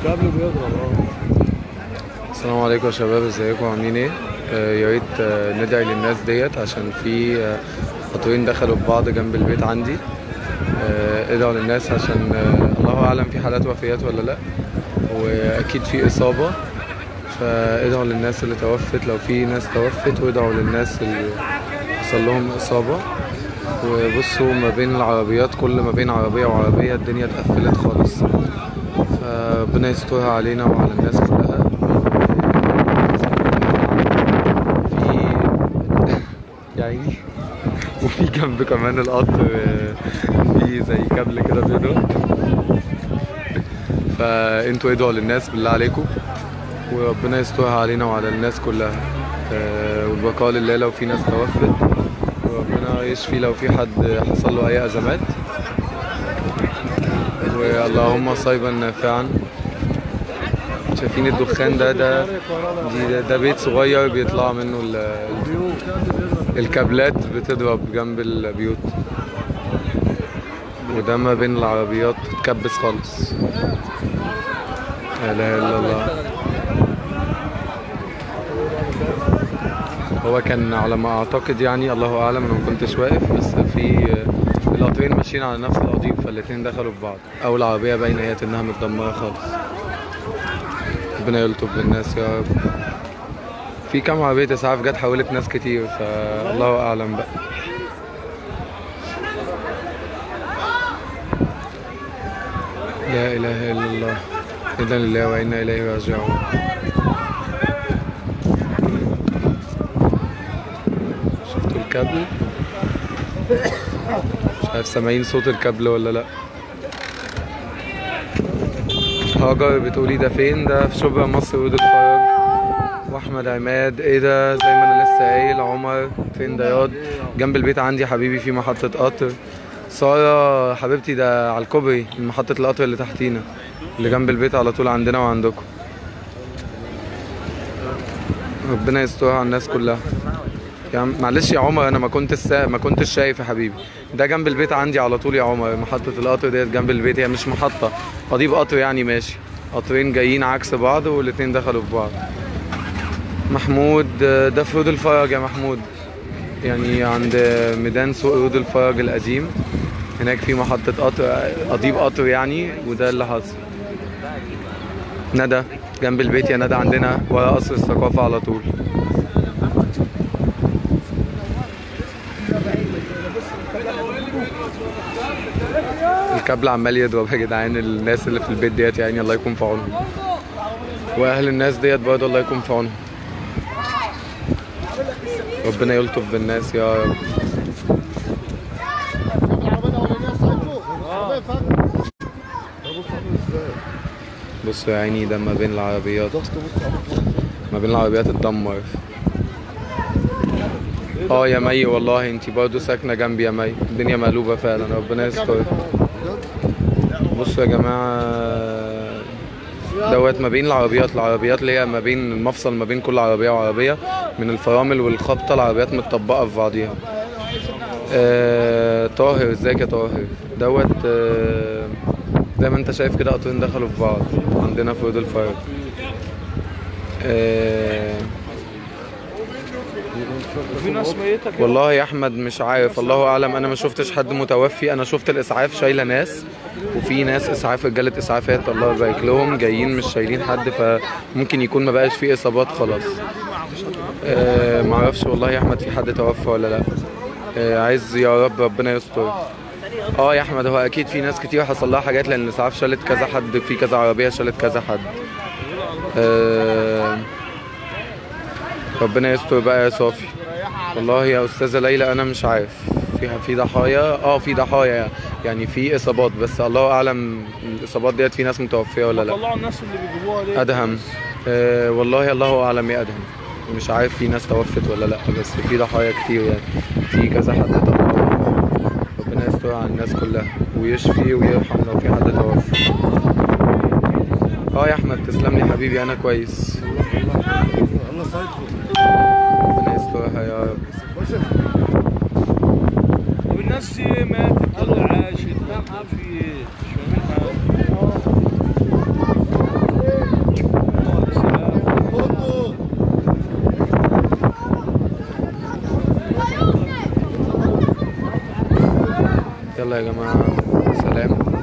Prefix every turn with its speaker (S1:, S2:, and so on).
S1: الكابل بيضرب اه
S2: السلام عليكم يا شباب ازيكم عاملين ايه آه يا ريت آه ندعي للناس ديت عشان في آه خطوين دخلوا في بعض جنب البيت عندي آه ادعوا للناس عشان آه الله اعلم في حالات وفيات ولا لا واكيد في اصابه فادعوا للناس اللي توفت لو في ناس توفت وادعوا للناس اللي حصل لهم اصابه وبصوا ما بين العربيات كل ما بين عربيه وعربيه الدنيا اتقفلت خالص فربنا يسترها علينا وعلى الناس كلها في يا عيني وفي جنب كمان القطر آه، في زي كابل كده بيضرب فانتوا ادعوا للناس بالله عليكم وربنا يسترها علينا وعلى الناس كلها آه، والبقاء لله لو في ناس توفت وربنا يشفي لو في حد حصل له اي ازمات واللهم صيبا نافعا شايفين الدخان ده ده دي ده, ده بيت صغير بيطلع منه ال- ال- الكابلات بتضرب جنب البيوت وده ما بين العربيات اتكبس خالص لا اله الا الله هو كان على ما اعتقد يعني الله اعلم انا ما كنتش واقف بس في القطرين ماشيين على نفس القضيب فالاتنين دخلوا في بعض او العربيه باينه هي انها متدمره خالص ربنا يلطف بالناس يا رب في كام عربيه اسعاف جت حولت ناس كتير فالله اعلم بقى لا اله الا الله انا لله وانا اليه راجعون شفتوا الكابل مش عارف سامعين صوت الكابل ولا لا هاجر بتقولي ده فين ده في شبرا مصر ورود الفرج واحمد عماد ايه ده زي ما انا لسه قايل عمر فين ده ياض جنب البيت عندي حبيبي في محطة قطر سارة حبيبتي ده على الكوبري من محطة القطر اللي تحتينا اللي جنب البيت على طول عندنا وعندكم ربنا يسترها على الناس كلها يا عم معلش يا عمر انا ما كنت سا... ما كنتش شايف يا حبيبي ده جنب البيت عندي على طول يا عمر محطة القطر ديت جنب البيت هي مش محطة قضيب قطر يعني ماشي قطرين جايين عكس بعض والاتنين دخلوا في بعض محمود آه، ده في رود الفرج يا محمود يعني عند ميدان سوق رود الفرج القديم هناك في محطة قطر قضيب قطر يعني وده اللي حصل ندى جنب البيت يا ندى عندنا ورا قصر الثقافة على طول الكابل عمال يضرب يا جدعان الناس اللي في البيت ديت يعني الله يكون في عونهم واهل الناس ديت برضه الله يكون في عونهم ربنا يلطف بالناس يا رب بصوا يا عيني ده ما بين العربيات ما بين العربيات اتدمر اه يا مي والله انتي برضه ساكنه جنبي يا مي الدنيا مقلوبه فعلا ربنا يستر بصوا يا جماعه دوت ما بين العربيات العربيات اللي هي ما بين المفصل ما بين كل عربيه وعربيه من الفرامل والخبطه العربيات متطبقه في بعضيها آه طاهر ازيك يا طاهر دوت آه زي ما انت شايف كده قطرين دخلوا في بعض عندنا في رود الفرج آه
S1: في ناس ميتة كده
S2: والله يا احمد مش عارف الله اعلم انا ما شفتش حد متوفي انا شفت الاسعاف شايله ناس وفي ناس اسعاف رجاله اسعافات الله يبارك لهم جايين مش شايلين حد فممكن يكون ما بقاش فيه اصابات خلاص آه ما اعرفش والله يا احمد في حد توفى ولا لا آه عايز يا رب ربنا يستر اه يا احمد هو اكيد في ناس كتير حصل لها حاجات لان الاسعاف شالت كذا حد في كذا عربيه شالت كذا حد آه ربنا يستر بقى يا صافي والله يا استاذه ليلى انا مش عارف فيها في ضحايا اه في ضحايا يعني في اصابات بس الله اعلم الاصابات ديت في ناس متوفيه ولا لا
S1: طلعوا الناس اللي بيجيبوها دي
S2: ادهم آه والله الله اعلم يا ادهم مش عارف في ناس توفت ولا لا بس في ضحايا كتير يعني في كذا حد طلع ربنا يستر على الناس كلها ويشفي ويرحم لو في حد توفى اه يا احمد تسلم لي حبيبي انا كويس
S1: الله سايكو
S2: ربنا يسترها يا رب
S1: طب الناس دي ماتت ولا عاشت ولا في ايه؟ مش فاهمين حاجة
S2: يلا يا جماعه سلام